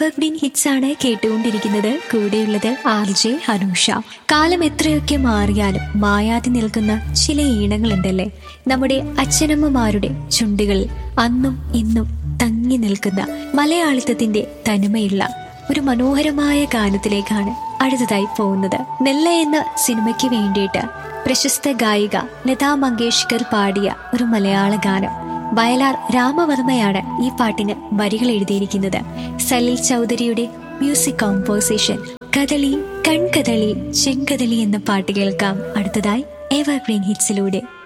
evergreen hits ആണ് കേട്ടുകൊണ്ടിരിക്കുന്നത് കൂടെയുള്ളത് ആർ ജെ ഹനൂഷ കാലം എത്രയൊക്കെ മാറിയാലും മായാതെ നിൽക്കുന്ന ചില ഈണങ്ങളുണ്ടല്ലേ നമ്മുടെ അച്ഛനമ്മമാരുടെ ചുണ്ടുകളിൽ അന്നും ഇന്നും തങ്ങി നിൽക്കുന്ന മലയാളിത്തത്തിന്റെ തനിമയുള്ള ഒരു മനോഹരമായ ഗാനത്തിലേക്കാണ് അടുത്തതായി പോകുന്നത് നെല്ല എന്ന സിനിമയ്ക്ക് വേണ്ടിയിട്ട് പ്രശസ്ത ഗായിക ലതാ മങ്കേഷ്കർ പാടിയ ഒരു മലയാള ഗാനം വയലാർ രാമവർമ്മയാണ് ഈ പാട്ടിന് വരികൾ എഴുതിയിരിക്കുന്നത് സലിൽ ചൗധരിയുടെ മ്യൂസിക് കോമ്പോസിഷൻ കദളി കൺകദളി ചെങ്കദളി എന്ന പാട്ട് കേൾക്കാം അടുത്തതായി എവർഗ്രീൻ ഹിറ്റ്സിലൂടെ